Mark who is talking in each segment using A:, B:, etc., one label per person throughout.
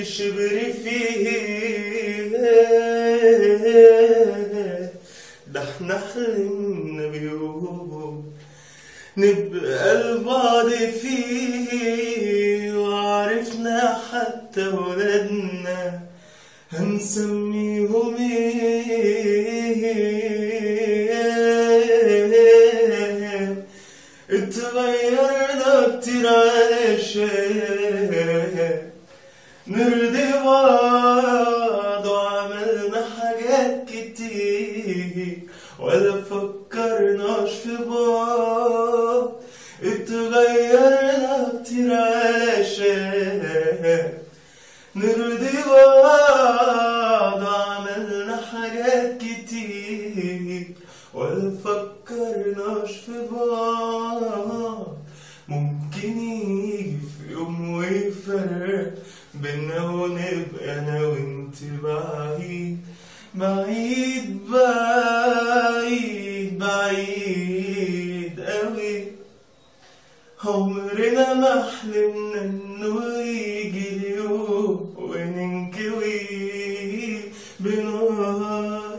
A: شبر فيه ده احنا حلمنا بيوم نبقى البعض فيه وعرفنا حتى ولادنا هنسميهم ايه اتغيرنا كتير علشان نرضي بعض وعملنا حاجات كتير ولا فكرناش في بعض اتغيرنا كتير علشان نرضي بعض وعملنا حاجات كتير ولا فكرناش في بعض ممكن يجي في يوم ويفرق بينا ونبقى انا وانت بعيد بعيد بعيد بعيد قوي عمرنا ما حلمنا انه يجي اليوم وننكوي بنار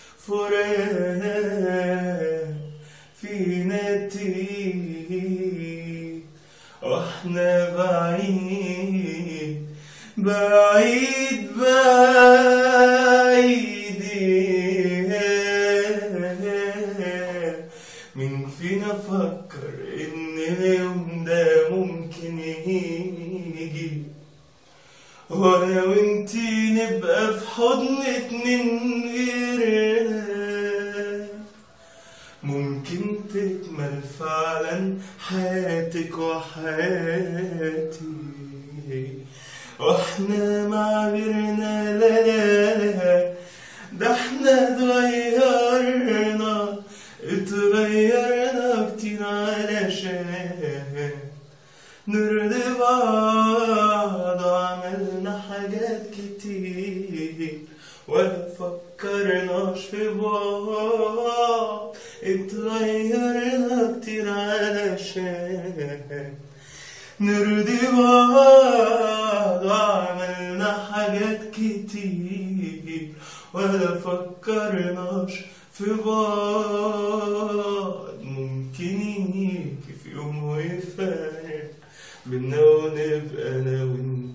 A: فراق فينا تيه واحنا بعيد بعيد بعيد مين فينا فكر ان اليوم ده ممكن يجي وانا وانتي نبقى في حضن اتنين غيرنا ممكن تكمل فعلا حياتك وحياتي واحنا مع غيرنا لا لا لا ده احنا اتغيرنا اتغيرنا كتير علشان نرضي بعض وعملنا حاجات كتير ولا فكرناش في بعض اتغيرنا كتير علشان نرضي بعض وعملنا حاجات كتير ولا فكرناش في بعض ممكن يجي في يوم ويفرق بينا ونبقى انا وانت